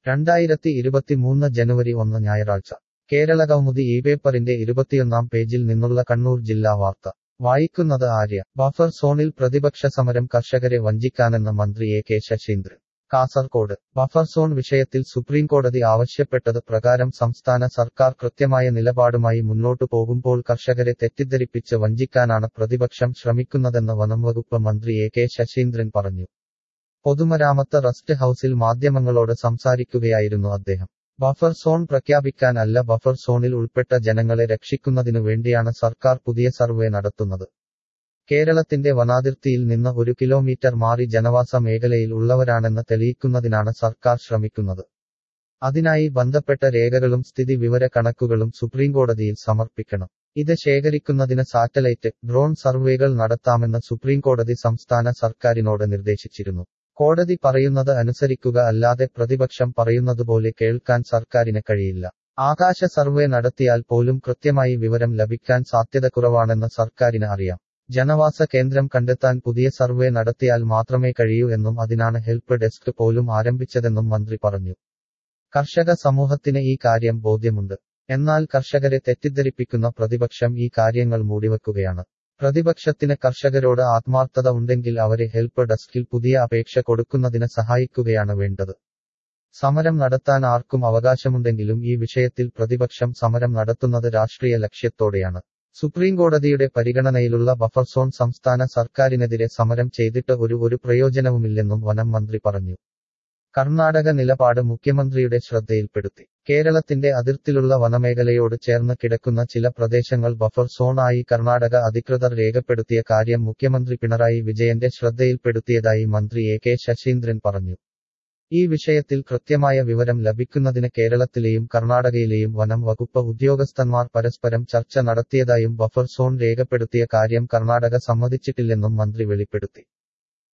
രണ്ടായിരത്തി ഇരുപത്തിമൂന്ന് ജനുവരി ഒന്ന് ഞായറാഴ്ച കേരള കൗമുദി ഈ പേപ്പറിന്റെ ഇരുപത്തിയൊന്നാം പേജിൽ നിന്നുള്ള കണ്ണൂർ ജില്ലാ വാർത്ത വായിക്കുന്നത് ആര്യ ബഫർ സോണിൽ പ്രതിപക്ഷ സമരം കർഷകരെ വഞ്ചിക്കാനെന്ന മന്ത്രി A K Saseendran Kasaragod buffer zone വിഷയത്തിൽ സുപ്രീംകോടതി ആവശ്യപ്പെട്ടത് പ്രകാരം സംസ്ഥാന സർക്കാർ കൃത്യമായ നിലപാടുമായി മുന്നോട്ടു പോകുമ്പോൾ കർഷകരെ തെറ്റിദ്ധരിപ്പിച്ച് വഞ്ചിക്കാനാണ് പ്രതിപക്ഷം ശ്രമിക്കുന്നതെന്ന് വനംവകുപ്പ് മന്ത്രി എ കെ ശശീന്ദ്രൻ പറഞ്ഞു പൊതുമരാമത്ത് റസ്റ്റ് ഹൌസിൽ മാധ്യമങ്ങളോട് സംസാരിക്കുകയായിരുന്നു അദ്ദേഹം ബഫർ സോൺ പ്രഖ്യാപിക്കാൻ അല്ല ബഫർ സോണിൽ ഉൾപ്പെട്ട ജനങ്ങളെ രക്ഷിക്കുന്നതിനു വേണ്ടിയാണ് സർക്കാർ പുതിയ സർവേ നടത്തുന്നത് കേരളത്തിന്റെ വനാതിർത്തിയിൽ നിന്ന് ഒരു കിലോമീറ്റർ മാറി ജനവാസ മേഖലയിൽ ഉള്ളവരാണെന്ന് തെളിയിക്കുന്നതിനാണ് സർക്കാർ ശ്രമിക്കുന്നത് അതിനായി ബന്ധപ്പെട്ട രേഖകളും സ്ഥിതി വിവര കണക്കുകളും സുപ്രീംകോടതിയിൽ സമർപ്പിക്കണം ഇത് ശേഖരിക്കുന്നതിന് സാറ്റലൈറ്റ് ഡ്രോൺ സർവേകൾ നടത്താമെന്ന് സുപ്രീംകോടതി സംസ്ഥാന സർക്കാരിനോട് നിർദ്ദേശിച്ചിരുന്നു കോടതി പറയുന്നത് അനുസരിക്കുക അല്ലാതെ പ്രതിപക്ഷം പറയുന്നതുപോലെ കേൾക്കാൻ സർക്കാരിന് കഴിയില്ല ആകാശ സർവേ നടത്തിയാൽ പോലും കൃത്യമായി വിവരം ലഭിക്കാൻ സാധ്യത കുറവാണെന്ന് സർക്കാരിന് അറിയാം ജനവാസ കേന്ദ്രം കണ്ടെത്താൻ പുതിയ സർവേ നടത്തിയാൽ മാത്രമേ കഴിയൂ എന്നും അതിനാണ് ഹെൽപ്പ് ഡെസ്ക് പോലും ആരംഭിച്ചതെന്നും മന്ത്രി പറഞ്ഞു കർഷക സമൂഹത്തിന് ഈ കാര്യം ബോധ്യമുണ്ട് എന്നാൽ കർഷകരെ തെറ്റിദ്ധരിപ്പിക്കുന്ന പ്രതിപക്ഷം ഈ കാര്യങ്ങൾ മൂടിവെക്കുകയാണ് പ്രതിപക്ഷത്തിന് കർഷകരോട് ആത്മാർത്ഥത ഉണ്ടെങ്കിൽ അവരെ ഹെൽപ്പ് ഡെസ്കിൽ പുതിയ അപേക്ഷ കൊടുക്കുന്നതിന് സഹായിക്കുകയാണ് വേണ്ടത് സമരം നടത്താൻ ആർക്കും അവകാശമുണ്ടെങ്കിലും ഈ വിഷയത്തിൽ പ്രതിപക്ഷം സമരം നടത്തുന്നത് രാഷ്ട്രീയ ലക്ഷ്യത്തോടെയാണ് സുപ്രീംകോടതിയുടെ പരിഗണനയിലുള്ള ബഫർ സോൺ സംസ്ഥാന സർക്കാരിനെതിരെ സമരം ചെയ്തിട്ട് ഒരു ഒരു പ്രയോജനവുമില്ലെന്നും വനം മന്ത്രി പറഞ്ഞു കർണാടക നിലപാട് മുഖ്യമന്ത്രിയുടെ ശ്രദ്ധയിൽപ്പെടുത്തി കേരളത്തിന്റെ അതിർത്തിലുള്ള വനമേഖലയോട് ചേർന്ന് കിടക്കുന്ന ചില പ്രദേശങ്ങൾ ബഫർ സോൺ ആയി കർണാടക അധികൃതർ രേഖപ്പെടുത്തിയ കാര്യം മുഖ്യമന്ത്രി പിണറായി വിജയന്റെ ശ്രദ്ധയിൽപ്പെടുത്തിയതായി മന്ത്രി എ കെ ശശീന്ദ്രൻ പറഞ്ഞു ഈ വിഷയത്തിൽ കൃത്യമായ വിവരം ലഭിക്കുന്നതിന് കേരളത്തിലെയും കർണാടകയിലെയും വനം വകുപ്പ് ഉദ്യോഗസ്ഥന്മാർ പരസ്പരം ചർച്ച നടത്തിയതായും ബഫർ സോൺ രേഖപ്പെടുത്തിയ കാര്യം കർണാടക സമ്മതിച്ചിട്ടില്ലെന്നും മന്ത്രി വെളിപ്പെടുത്തി